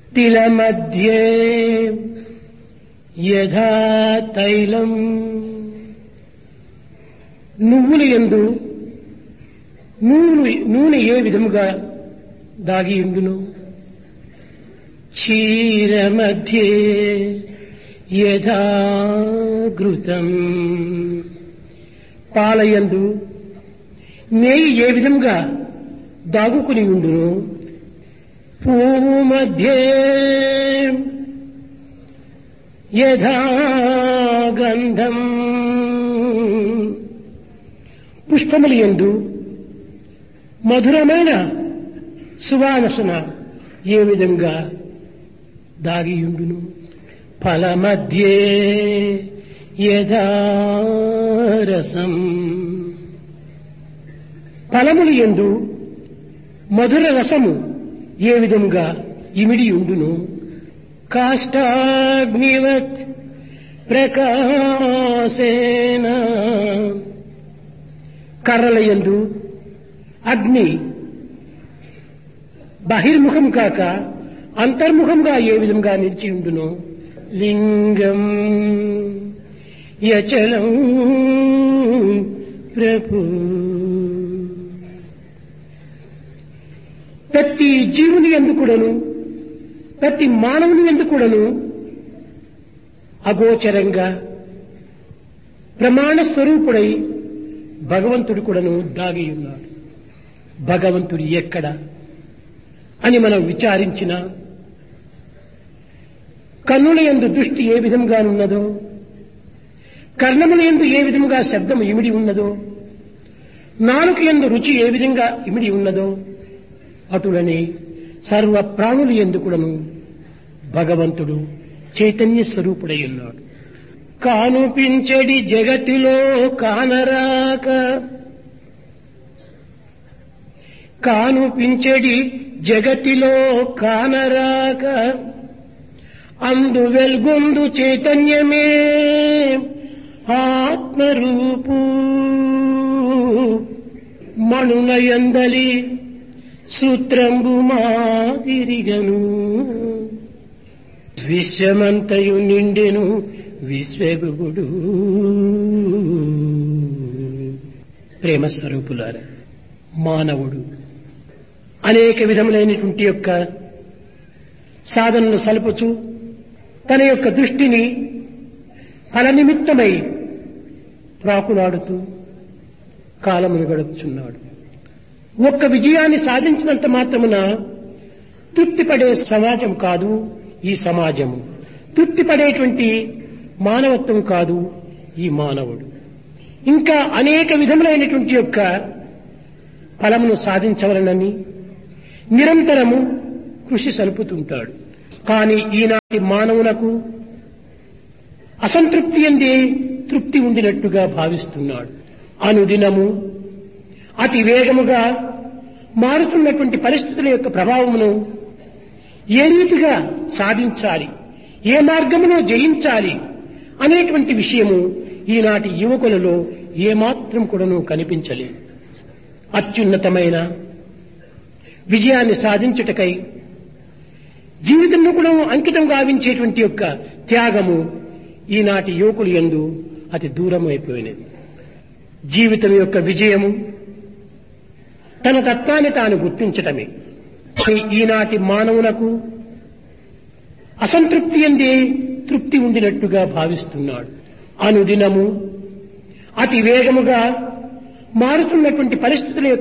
తిలమధ్యే యథా తైలం నువ్వులు ఎందు నూనె నూనె ఏ విధముగా దాగి ఉండును క్షీరమధ్యే యథా ఘృతం పాలయందు నెయ్యి ఏ విధంగా దాగుకుని ఉండును పువ్వు మధ్యే యథా గంధం పుష్పములు ఎందు మధురమైన సువాసన ఏ విధంగా దాగియుండును ఫల మధ్యే యథా రసం ఫలములు ఎందు మధుర రసము ఏ విధంగా ఇమిడి ఉండును కాష్టాగ్నివత్ ప్రకాశేన కర్రల యందు అగ్ని బహిర్ముఖం కాక అంతర్ముఖంగా ఏ విధంగా నిలిచి ఉండును లింగం యచలం ప్రభు ప్రతి జీవుని ఎందుకుడను ప్రతి మానవుని ఎందుకుడను అగోచరంగా ప్రమాణ స్వరూపుడై భగవంతుడు కూడాను దాగి ఉన్నాడు భగవంతుడు ఎక్కడ అని మనం విచారించిన కన్నుల ఎందు దృష్టి ఏ విధంగా ఉన్నదో కర్ణముల ఎందు ఏ విధంగా శబ్దము ఇమిడి ఉన్నదో నాలుక ఎందు రుచి ఏ విధంగా ఇమిడి ఉన్నదో అటులనే సర్వ ప్రాణులు ఎందుకుడను భగవంతుడు చైతన్య స్వరూపుడై ఉన్నాడు కానుపించడి జగతిలో కానరాక కానుపించడి జగతిలో కానరాక అందు వెల్గొందు చైతన్యమే ఆత్మరూపు మణునయందలి సూత్రంబు మాదిరిగను విశ్వమంతయు నిండెను విశ్వగుడు ప్రేమ స్వరూపులారా మానవుడు అనేక విధములైనటువంటి యొక్క సాధనలు సలుపుచు తన యొక్క దృష్టిని ఫలనిమిత్తమై ప్రాకులాడుతూ కాలమును గడుపుచున్నాడు ఒక్క విజయాన్ని సాధించినంత మాత్రమున తృప్తిపడే సమాజం కాదు ఈ సమాజము తృప్తిపడేటువంటి మానవత్వం కాదు ఈ మానవుడు ఇంకా అనేక విధములైనటువంటి యొక్క ఫలమును సాధించవలనని నిరంతరము కృషి సలుపుతుంటాడు కానీ ఈనాటి మానవులకు అసంతృప్తి అందే తృప్తి ఉండినట్టుగా భావిస్తున్నాడు అనుదినము అతి వేగముగా మారుతున్నటువంటి పరిస్థితుల యొక్క ప్రభావమును ఏ రీతిగా సాధించాలి ఏ మార్గములో జయించాలి అనేటువంటి విషయము ఈనాటి యువకులలో ఏమాత్రం కూడాను కనిపించలేదు అత్యున్నతమైన విజయాన్ని సాధించుటకై జీవితంలో కూడా అంకితం గావించేటువంటి యొక్క త్యాగము ఈనాటి యువకులు ఎందు అతి దూరం అయిపోయినది జీవితం యొక్క విజయము తన తత్వాన్ని తాను గుర్తించటమే ఈనాటి మానవులకు అసంతృప్తి అందే తృప్తి ఉండినట్టుగా భావిస్తున్నాడు అనుదినము అతి వేగముగా మారుతున్నటువంటి పరిస్థితుల యొక్క